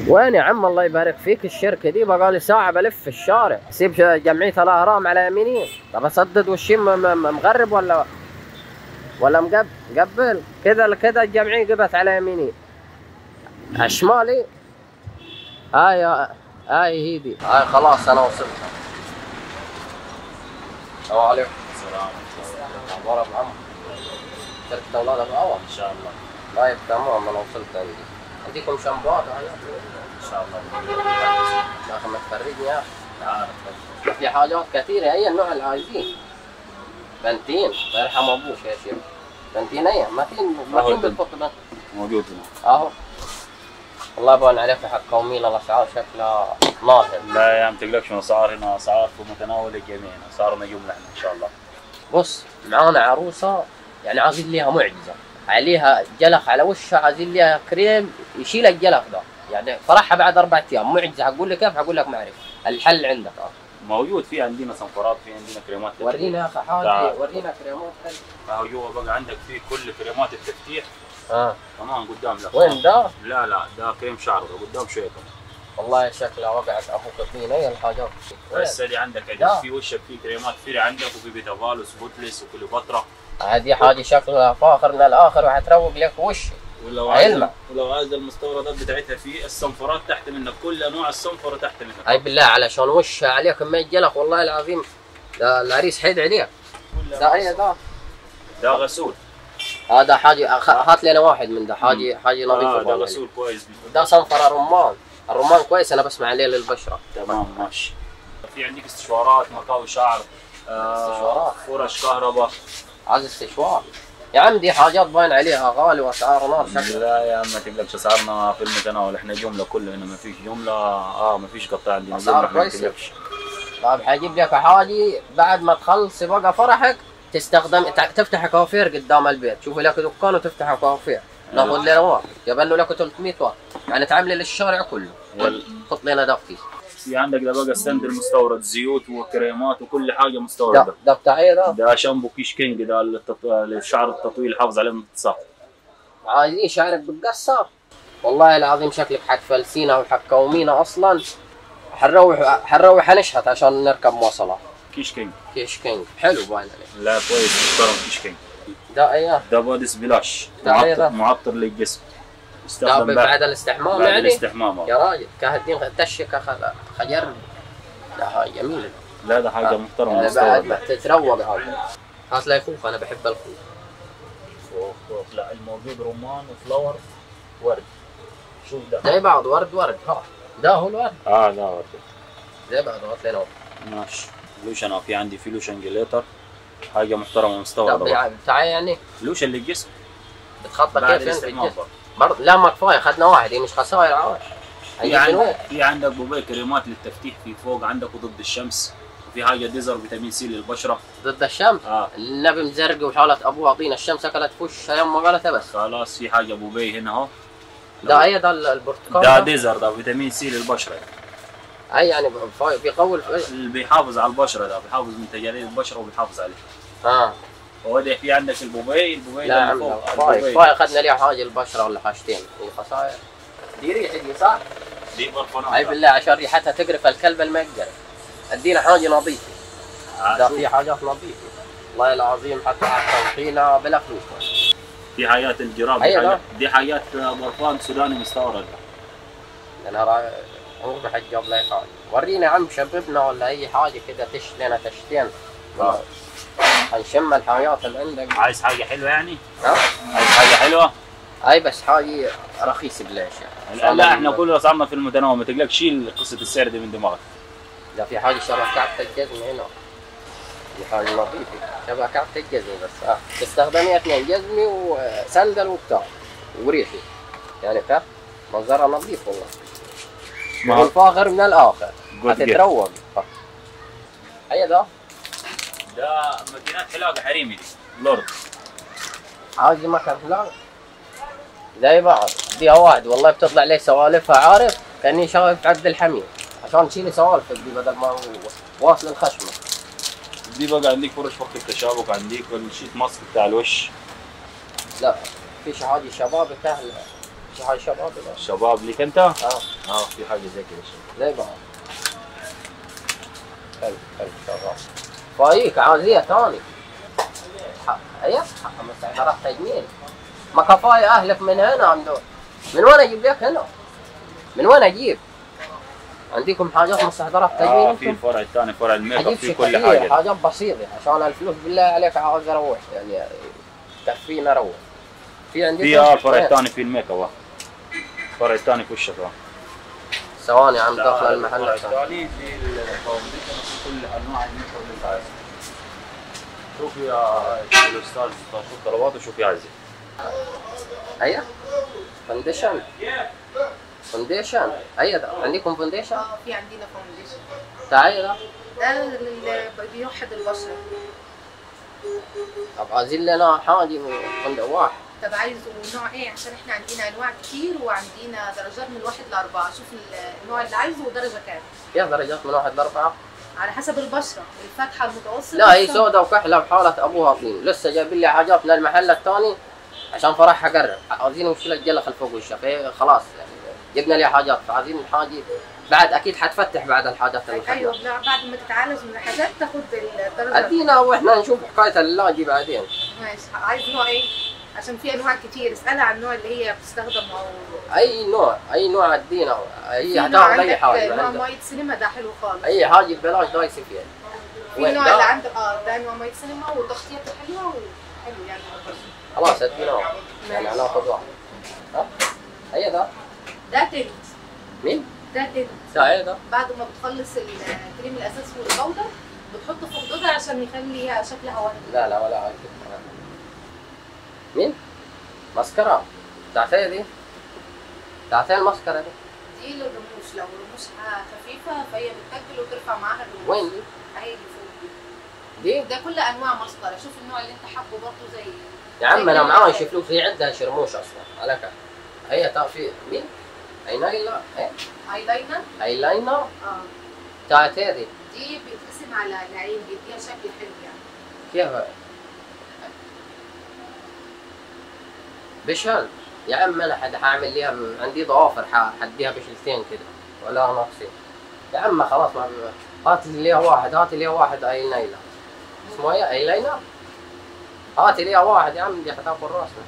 وين يا عم الله يبارك فيك الشركة دي بقالي ساعة بلف في الشارع سيب جمعية الأهرام على يميني طب أسدد وشي م- م- مغرب ولا ولا مقب مقبل كذا كذا الجمعية قبت على يميني على شمالي هاي هاي هي دي هاي خلاص أنا وصلت السلام عليكم السلام أخبار أبو عمرو شركة أولاد أبو عوض ان شاء الله طيب تمام أنا وصلت عندي عندكم شامبوات هاي ان شاء الله يا أخي ما تفرجني يا أخي تعال في حاجات كثيرة أي النوع اللي عايزين بنتين الله يرحم أبوك يا شيخ بنتين أي ما في ما في أهو بالضبط بنت موجود هنا أهو الله يبان عليك حق قومينا الأسعار شكلها ناهض لا يا عم تقلقش من اسعار هنا اسعار في متناول الجميع اسعارنا جمله احنا ان شاء الله بص معانا عروسة يعني عايزين ليها معجزة عليها جلخ على وشها عايزين ليها كريم يشيل الجلخ ده يعني فرحها بعد أربع أيام معجزة هقول لك كيف هقول لك ما أعرف الحل عندك أه موجود في عندنا صنفرات في عندنا كريمات تفتيح. ورينا يا أخي حاجة تعال. ورينا كريمات حلوة. فهو جوا بقى عندك في كل كريمات التفتيح اه كمان قدام لك وين ده؟ لا لا ده كريم شعر ده قدام شويه كمان والله شكلها وقعت ابوك فينا هي الحاجات وين؟ بس اللي عندك لا. عدد في وشك في كريمات كثير عندك وفي بيتافال وسبوتلس وكليوباترا هذه حاجه شكلها فاخر من الاخر وحتروق لك وشي ولو عايز علمك. ولو عايز المستوردات بتاعتها في الصنفرات تحت منك كل انواع الصنفره تحت منك هاي بالله علشان وشها عليك كمية جلخ والله العظيم ده العريس حيد عليك كل ده هي ده ده غسول هذا حاجه أخ- هات لنا واحد من ده حاجه حاجه اه نظيفه ده والله. غسول كويس ده صنفر الرمان الرمان كويس انا بسمع عليه للبشره تمام ماشي في عندك استشوارات مكاوي شعر استشوارات. فرش كهرباء عايز استشوار يا عم دي حاجات باين عليها غالي واسعار نار شكلها لا يا عم ما تقلقش اسعارنا في المتناول احنا جمله كله هنا ما فيش جمله اه ما فيش قطاع عندنا أسعار جملة، إحنا ما كويسة. تقلقش. طيب حجيب لك حاجه بعد ما تخلصي بقى فرحك تستخدم تع- تفتح كوافير قدام البيت شوفي لك دكان وتفتح كوافير ناخذ لنا واحد جاب له لك 300 واحد يعني تعملي للشارع كله وال- حط لنا ده في كيس في عندك ده بقى ستاند المستورد زيوت وكريمات وكل حاجه ده مستورده ده بتاع ايه ده؟ ده شامبو كيش كينج ده للتط- للشعر التطويل يحافظ عليه من التصاق عايزين شعرك بتقصر والله العظيم شكلك حتفلسينا وحتكومينا اصلا حنروح حنروح نشهد عشان نركب مواصلات كيش كينج كيش كينج حلو باين عليه لا كويس محترم كيش كينج ده ايه ده بادي سبلاش ده إيه ده؟ معطر, معطر للجسم ده يستخدم بعد الاستحمام بعد يعني الاستحمام يا راجل كهدين تشك خ- خجر لا هاي جميل لا ده حاجه آه. محترمه أنا بعد مستورد ما تتروق هذا هات لي خوخ انا بحب الخوخ خوخ خوخ لا الموجود رمان وفلاور ورد شوف ده زي بعض ورد ورد ها ده هو الورد اه ده ورد زي بعض هات لنا ورد ماشي لوشن أو في عندي في لوشن جليتر حاجه محترمه ده مستورده برضه. بيع- بتاع يعني لوشن للجسم بتخطى بعد كيف في الاستحمام الجسم برضه. برضه لا ما كفايه اخذنا واحد هي مش خسائر عواش في هي من وين؟ عندك في عندك بوبي كريمات للتفتيح في فوق عندك وضد الشمس وفي حاجه ديزر فيتامين سي للبشره ضد الشمس اه النبي مزرق وحاولت ابوه اعطينا الشمس اكلت في وشها يوم ما قالتها بس خلاص في حاجه بوبي هنا اهو ده هي ده البرتقال ده ده ديزر ده فيتامين سي للبشره اي يعني ب- بيقوي الف- اللي بيحافظ على البشره ده بيحافظ من تجاعيد البشره وبيحافظ عليها اه هو ده في عندك البوبي البوبي لا ده يا اللي عم فوق كفايه البوبي. كفايه اخذنا ليها حاجه البشره ولا حاجتين هي خسائر دي ريحه دي صح؟ دي برفانات هاي بالله عشان ريحتها تقرف الكلب اللي ما يقدر ادينا حاجه نظيفه آه، ده شوف، في حاجات نظيفه والله العظيم حتى حتنقينا بلا فلوس في حاجات الجراب هي دي ده. حاجات, دي حاجات برفان سوداني مستورد انا را... عمري ما حد جاب لي حاجه ورينا يا عم شببنا ولا اي حاجه كده تش لنا تشتين آه. هنشم الحاجات اللي عندك عايز حاجه حلوه يعني ها عايز حاجه حلوه هاي بس حاجه رخيصه بلاش يعني لا, لا احنا كل اسعارنا في المتناول ما تقلقش شيل قصه السعر دي من دماغك ده في حاجه شبه كعبة الجزم هنا دي حاجه نظيفه شبه كعبة الجزم بس اه تستخدمي اثنين جزمي وسندل وبتاع وريحي يعني فاهم منظرها نظيف والله ما ما هو- هو فاخر من الاخر Good gift. هتتروق هي ده ده ماكينات حلاقه حريمي دي لورد عاوز مكان لا زي بعض دي واحد والله بتطلع لي سوالفها عارف كاني شغال في عبد الحميد عشان تشيلي سوالفك دي بدل ما هو واصل الخشمه دي بقى عندك فرش وقت التشابك عندك الشيت ماسك بتاع الوش لا فيش حاجه شباب سهله في حاجه شباب ولا؟ الشباب ليك انت؟ اه اه في حاجه زي كذا شباب زي بعض حلو حلو شغال فايك عازية ثاني ايوه مستحضرات تجميل ما كفاية اهلك من هنا عنده من وين اجيب لك هنا؟ من وين اجيب؟ عندكم حاجات مستحضرات تجميل اه انتم؟ في الفرع الثاني فرع الميك اب اجيب في شيء كل كثير حاجه حاجات بسيطة عشان الفلوس بالله عليك عاوز اروح يعني كفينا اروح في عندكم في اه الفرع وين؟ الثاني في الميك اب آه. الفرع الثاني في وشك اه ثواني عم داخل المحل الفرع الثاني. الثاني في الفاونديشن في كل انواع الميك اب اللي انت عايزها شوفي يا شوفي الاستاذ شوف طلباته وشوفي عايزه ايوه فونديشن فونديشن ايوه ده عندكم فونديشن اه في عندنا فاونديشن تعالي ده ده اللي بيوحد البشره طب عايزين لنا حاجه من فندق واحد طب عايزه نوع ايه عشان احنا عندنا انواع كتير وعندنا درجات من واحد لاربعه شوف ال- النوع اللي عايزه ودرجه كام فيها درجات من واحد لاربعه على حسب البشره الفاتحه المتوسطه لا هي السمراء. سوداء وكحله بحالة ابوها طين لسه جايبين لي حاجات من المحل الثاني عشان فرح اقرب عاوزين وش الجلة فوق وشها فهي خلاص يعني جبنا لي حاجات فعايزين حاجه بعد اكيد حتفتح بعد الحاجات اللي ايوه خدناها. لا، بعد ما تتعالج من الحاجات تاخد الدرجه ادينا واحنا نشوف حكايه اللاجي بعدين ماشي عايز نوع ايه عشان في انواع كتير اسالها عن النوع اللي هي بتستخدم او اي نوع اي نوع ادينا اي في نوع هتاخذ اي عندك حاجه نوع عندك. مايت سينما ده حلو خالص اي حاجه ببلاش دايس فيها في وين نوع ده؟ اللي عندك اه ده نوع مايت سينما وتغطيته حلوه وحلو يعني خلاص ادينا واحد يعني هناخذ واحد ها اي ده ده تنت مين؟ ده تنت ده اي ده بعد ما بتخلص الكريم الاساس والبودر بتحطه في الدودة عشان يخلي شكلها وردي لا لا ولا عارف مين؟ مسكرة تعطيها دي تعطيها المسكرة دي دي للرموش لو رموشها خفيفة فهي بتتجل وترفع معاها الرموش وين دي؟ اهي اللي فوق دي دي؟ ده كل انواع مسكرة شوف النوع اللي انت حابه برضه زي يا عم انا معاي فلوس هي عندها شرموش اصلا على كده هي تعرفي مين؟ اينايلا ايه؟ ايلاينر ايلاينر اه تعطيها دي دي بيترسم على العين بيديها شكل حلو يعني كيف؟ بشل يا عم انا حد حاعمل ليها عندي ضوافر ح- حديها بشلتين كده ولا ناقصين يا عم خلاص ما هات لي ليها واحد هات لي ليها واحد اي نايلة اسمه ايه اي لاينر هات لي ليها واحد يا عم دي حتاكل راسنا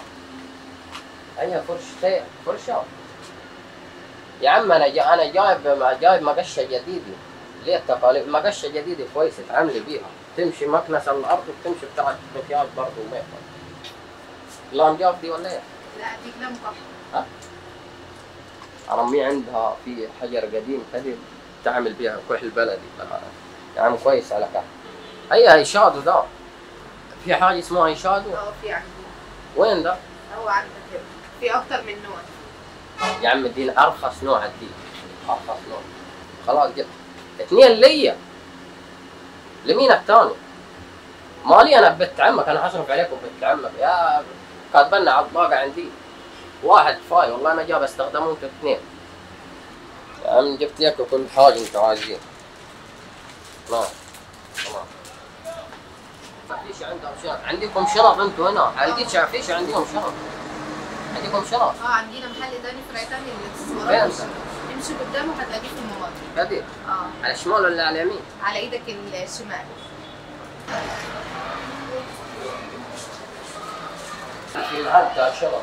هي فرشتين فرشة يا عم انا جا انا جايب جايب مقشه جديده ليه التقاليد مقشه جديده كويسه تعملي بيها تمشي مكنسه الارض وتمشي بتاعت مكياج برضه وميك اب لام جاف دي ولا ايه؟ لا دي جلام كحل عمي عندها في حجر قديم كذا تعمل بيها كحل بلدي يا عم كويس على كده هي هي شادو ده في حاجه اسمها هي شادو اه في عندي وين ده؟ هو عندك كده في اكتر من نوع يا عم اديني ارخص نوع اديك ارخص نوع خلاص جبت اثنين ليا لمين الثاني؟ مالي انا بنت عمك انا حصرف عليك وبنت عمك يا كاتبنا على الباقة عندي واحد كفايه والله انا جاب استخدمه انتوا اثنين يا عم جبت لك كل حاجه انتوا عايزين نعم تمام ما فيش عندهم شنط عندكم شنط انتوا هنا عنديش فيش عندكم شنط عندكم شنط اه عندنا محل تاني فرع تاني فين للاكسسوارات ده؟ امشي قدامه هتلاقيه في الممر كده اه على الشمال ولا على اليمين؟ على ايدك الشمال في العاب بتاع الشرف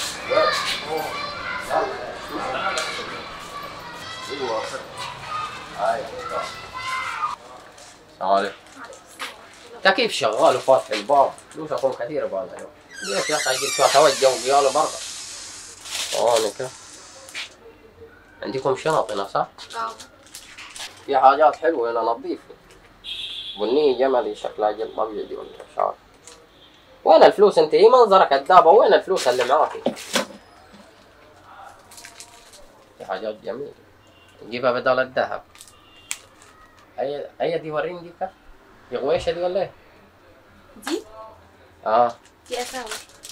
السلام عليكم انت كيف شغال وفاتح الباب؟ فلوسكم كثيرة بهذا اليوم ليش يا اخي اجيب شوية توجه وقياله برا ثواني كده عندكم شنط هنا صح؟ اه في حاجات حلوة هنا نظيفة بني جملي شكلها جلد ابيض ولا مش عارف وين الفلوس انت هي منظرك كذابة وين الفلوس اللي معاكي؟ في حاجات جميلة نجيبها بدل الذهب هي هي دي وريني دي كده دي غويشة دي ولا ايه؟ دي اه دي اساور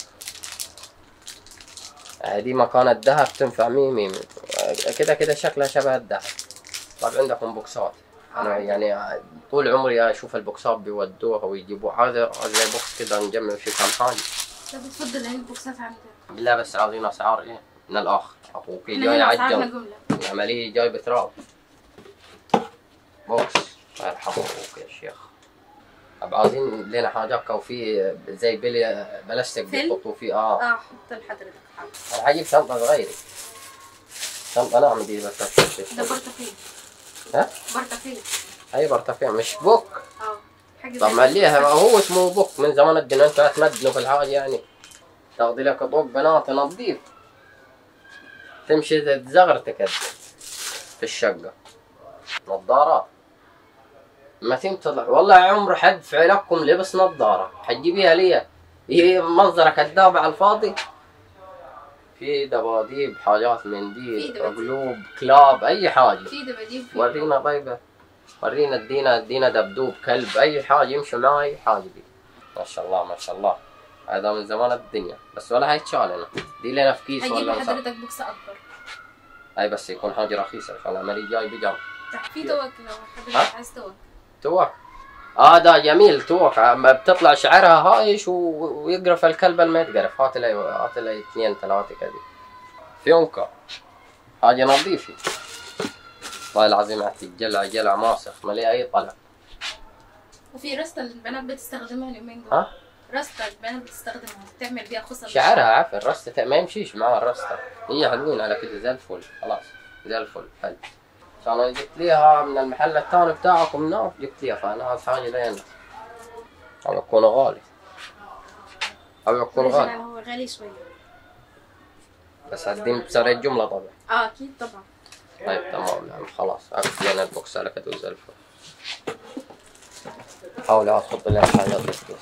دي مكان الذهب تنفع مين مين كده كده شكلها شبه الذهب طب عندكم بوكسات انا يعني طول عمري اشوف البوكسات بيودوها ويجيبوها هذا هذا زي بوكس كده نجمع فيه كم حاجه طب بتفضل ايه البوكسات عندك بالله بس عاوزين اسعار ايه من الاخر اخوك احنا جاي هنا اسعارنا عجل جمله العمليه جاي بتراب بوكس الله يرحم ابوك يا شيخ طب عاوزين لنا حاجه وفي زي بلي بلاستيك فيلم؟ بيحطوا فيه اه اه حط لحضرتك حاضر. انا حجيب شنطه صغيره شنطه نعم دي بس ده برتقال ها؟ برتقال هي برتفع مش بوك اه حاجه طب زي ما كده. ليها هو اسمه بوك من زمان الدنيا انتوا تمدنوا في الحاجه يعني تاخذي لك طوق بنات نظيف تمشي تزغرتك كده في الشقه نظارات ما تطلع والله عمر حد في علاقكم لبس نظاره حتجيبيها ليه هي منظره كذاب على الفاضي في دباديب حاجات من في دي دباديب. قلوب كلاب اي حاجه في دباديب في ورينا طيبة ورينا ادينا ادينا دبدوب كلب اي حاجة يمشي معي حاجة دي ما شاء الله ما شاء الله هذا من زمان الدنيا بس ولا هيتشال هنا دي لنا في كيس هجيب ولا مسافة لحضرتك بوكس اكبر اي بس يكون حاجة رخيصة عشان العملية جاي بجر تحت في توك لو حضرتك ها؟ عايز توك توك اه ده جميل توك اما بتطلع شعرها هايش و- ويقرف الكلب اللي ما يتقرف هات لي هات لي اثنين ثلاثة كذي فيونكا حاجة نظيفة والله العظيم تجلع جلع ماسخ ما لي اي طلع وفي رسته البنات بتستخدمها اليومين دول ها؟ رسته البنات بتستخدمها تعمل بيها خصل شعرها عفن رستة ما يمشيش معاها الرستة هي حلوين على كده زي الفل خلاص زي الفل حلو عشان أنا جبت ليها من المحل الثاني بتاعكم نار جبت ليها فانا هذا حاجة لين أو يكون غالي أو يكون أوريجينال غالي هو غالي شويه بس هدين بسعر الجملة طبعا اه اكيد طبعا طيب تمام نعم خلاص أكتب لنا البوكس على كده زي الفل حاول أحط لنا حاجات بس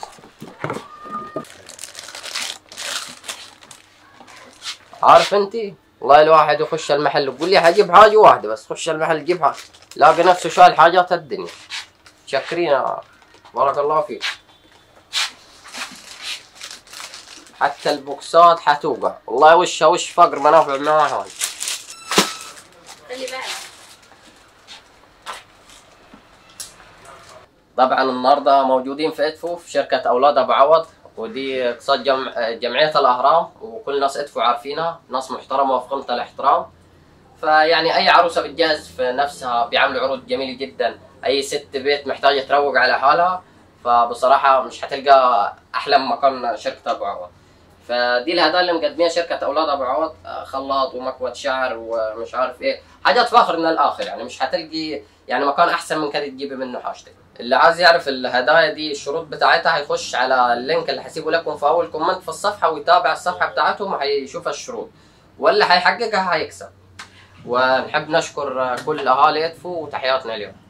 عارف انت والله الواحد يخش المحل يقول لي حجيب حاجة واحدة بس خش المحل جيب حاجة لاقي نفسه شايل حاجات الدنيا شكرين يا بارك الله فيك حتى البوكسات حتوقع والله وش وش فقر منافع معها هاي خلي بالك طبعا النهارده موجودين في ادفو في شركه اولاد ابو عوض ودي اقتصاد جمع جمعيه الاهرام وكل ناس ادفو عارفينها ناس محترمه وفي قمه الاحترام فيعني اي عروسه بتجهز في نفسها بيعملوا عروض جميله جدا اي ست بيت محتاجه تروق على حالها فبصراحه مش هتلقى احلى من مكان شركه ابو عوض فدي الهدايا اللي مقدميها شركه اولاد ابو عوض آه، خلاط ومكوى شعر ومش عارف ايه حاجات فاخر من الاخر يعني مش هتلقي يعني مكان احسن من كده تجيبي منه حاجتك اللي عايز يعرف الهدايا دي الشروط بتاعتها هيخش على اللينك اللي هسيبه لكم في اول كومنت في الصفحه ويتابع الصفحه بتاعتهم وهيشوف الشروط واللي هيحققها هيكسب ونحب نشكر كل اهالي ادفو وتحياتنا اليوم